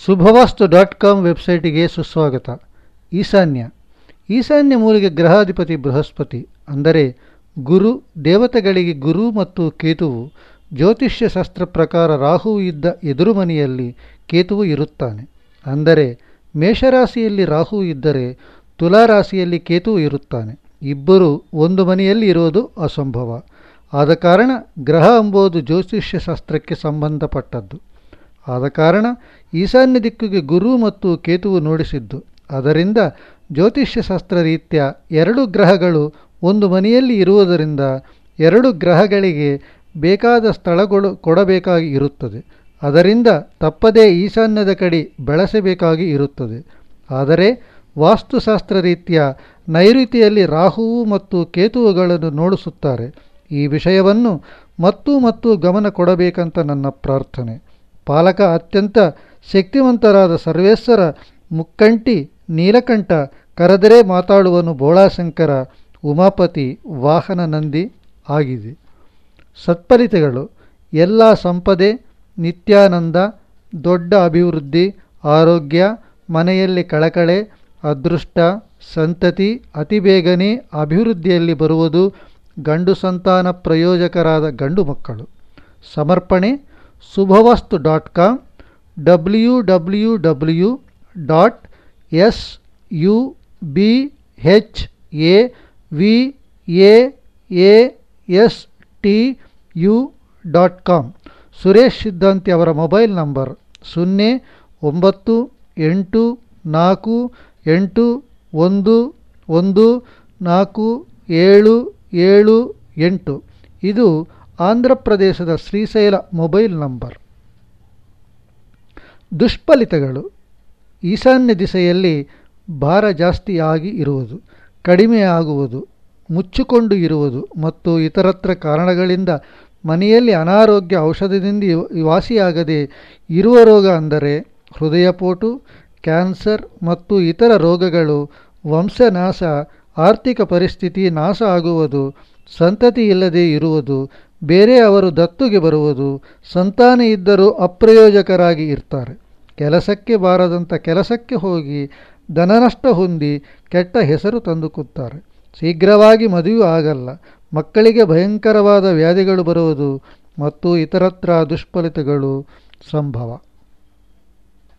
ಶುಭವಾಸ್ತು dot com ವೆಬ್ಸೈಟಿಗೆ ಸುಸ್ವಾಗತ ಈಶಾನ್ಯ ಈಶಾನ್ಯ ಮೂಲಿಗೆ ಗ್ರಹಾಧಿಪತಿ ಬೃಹಸ್ಪತಿ ಅಂದರೆ ಗುರು ದೇವತೆಗಳಿಗೆ ಗುರು ಮತ್ತು ಕೇತುವು ಜ್ಯೋತಿಷ್ಯ ಶಾಸ್ತ್ರ ಪ್ರಕಾರ ರಾಹುವು ಇದ್ದ ಎದುರು ಮನೆಯಲ್ಲಿ ಕೇತುವು ಇರುತ್ತಾನೆ ಅಂದರೆ ಮೇಷರಾಶಿಯಲ್ಲಿ ರಾಹು ಇದ್ದರೆ ತುಲಾರಾಶಿಯಲ್ಲಿ ಕೇತುವು ಇರುತ್ತಾನೆ ಇಬ್ಬರು ಒಂದು ಮನೆಯಲ್ಲಿ ಇರುವುದು ಅಸಂಭವ ಆದ ಕಾರಣ ಗ್ರಹ ಎಂಬುದು ಜ್ಯೋತಿಷ್ಯ ಶಾಸ್ತ್ರಕ್ಕೆ ಸಂಬಂಧಪಟ್ಟದ್ದು ಆದ ಕಾರಣ ಈಶಾನ್ಯ ದಿಕ್ಕಿಗೆ ಗುರು ಮತ್ತು ಕೇತುವು ನೋಡಿಸಿದ್ದು ಅದರಿಂದ ಜ್ಯೋತಿಷ್ಯ ಶಾಸ್ತ್ರ ರೀತ್ಯ ಎರಡು ಗ್ರಹಗಳು ಒಂದು ಮನೆಯಲ್ಲಿ ಇರುವುದರಿಂದ ಎರಡು ಗ್ರಹಗಳಿಗೆ ಬೇಕಾದ ಸ್ಥಳಗಳು ಕೊಡಬೇಕಾಗಿ ಇರುತ್ತದೆ ಅದರಿಂದ ತಪ್ಪದೇ ಈಶಾನ್ಯದ ಕಡೆ ಬೆಳೆಸಬೇಕಾಗಿ ಇರುತ್ತದೆ ಆದರೆ ವಾಸ್ತುಶಾಸ್ತ್ರ ರೀತ್ಯ ನೈಋತಿಯಲ್ಲಿ ರಾಹುವು ಮತ್ತು ಕೇತುವುಗಳನ್ನು ನೋಡಿಸುತ್ತಾರೆ ಈ ವಿಷಯವನ್ನು ಮತ್ತು ಮತ್ತು ಗಮನ ಕೊಡಬೇಕಂತ ನನ್ನ ಪ್ರಾರ್ಥನೆ ಪಾಲಕ ಅತ್ಯಂತ ಶಕ್ತಿವಂತರಾದ ಸರ್ವೇಶ್ವರ ಮುಕ್ಕಂಟಿ ನೀಲಕಂಠ ಕರೆದರೆ ಮಾತಾಡುವನು ಬೋಳಾಶಂಕರ ಉಮಾಪತಿ ವಾಹನ ನಂದಿ ಆಗಿದೆ ಸತ್ಫಲಿತಗಳು ಎಲ್ಲ ಸಂಪದೆ ನಿತ್ಯಾನಂದ ದೊಡ್ಡ ಅಭಿವೃದ್ಧಿ ಆರೋಗ್ಯ ಮನೆಯಲ್ಲಿ ಕಳಕಳೆ ಅದೃಷ್ಟ ಸಂತತಿ ಅತಿ ಬೇಗನೆ ಅಭಿವೃದ್ಧಿಯಲ್ಲಿ ಬರುವುದು ಗಂಡು ಸಂತಾನ ಪ್ರಯೋಜಕರಾದ ಗಂಡು ಮಕ್ಕಳು ಸಮರ್ಪಣೆ Shubhavastu dot com W W W dot S U B H A V A A S T U dot com Suresh Siddhanti ಅವರ ಮೊಬೈಲ್ ನಂಬರ್ ಸೊನ್ನೆ ಒಂಬತ್ತು ಎಂಟು ನಾಲ್ಕು ಎಂಟು ಒಂದು ಒಂದು ನಾಲ್ಕು ಏಳು ಏಳು ಎಂಟು ಇದು ಆಂಧ್ರ ಪ್ರದೇಶದ ಶ್ರೀಶೈಲ ಮೊಬೈಲ್ ನಂಬರ್ ದುಷ್ಫಲಿತಗಳು ಈಶಾನ್ಯ ದಿಸೆಯಲ್ಲಿ ಭಾರ ಜಾಸ್ತಿಯಾಗಿ ಇರುವುದು ಕಡಿಮೆ ಆಗುವುದು ಮುಚ್ಚಿಕೊಂಡು ಇರುವುದು ಮತ್ತು ಇತರತ್ರ ಕಾರಣಗಳಿಂದ ಮನೆಯಲ್ಲಿ ಅನಾರೋಗ್ಯ ಔಷಧದಿಂದ ವಾಸಿಯಾಗದೆ ಇರುವ ರೋಗ ಅಂದರೆ ಹೃದಯಪೋಟು ಕ್ಯಾನ್ಸರ್ ಮತ್ತು ಇತರ ರೋಗಗಳು ವಂಶನಾಶ ಆರ್ಥಿಕ ಪರಿಸ್ಥಿತಿ ನಾಶ ಆಗುವುದು ಸಂತತಿ ಇಲ್ಲದೆ ಇರುವುದು ಬೇರೆಯವರು ದತ್ತುಗೆ ಬರುವುದು ಸಂತಾನ ಇದ್ದರೂ ಅಪ್ರಯೋಜಕರಾಗಿ ಇರ್ತಾರೆ ಕೆಲಸಕ್ಕೆ ಬಾರದಂಥ ಕೆಲಸಕ್ಕೆ ಹೋಗಿ ಧನನಷ್ಟ ಹೊಂದಿ ಕೆಟ್ಟ ಹೆಸರು ತಂದುಕುತ್ತಾರೆ ಶೀಘ್ರವಾಗಿ ಮದುವೆ ಆಗಲ್ಲ ಮಕ್ಕಳಿಗೆ ಭಯಂಕರವಾದ ವ್ಯಾಧಿಗಳು ಬರುವುದು ಮತ್ತು ಇತರತ್ರ ದುಷ್ಫಲಿತಗಳು ಸಂಭವ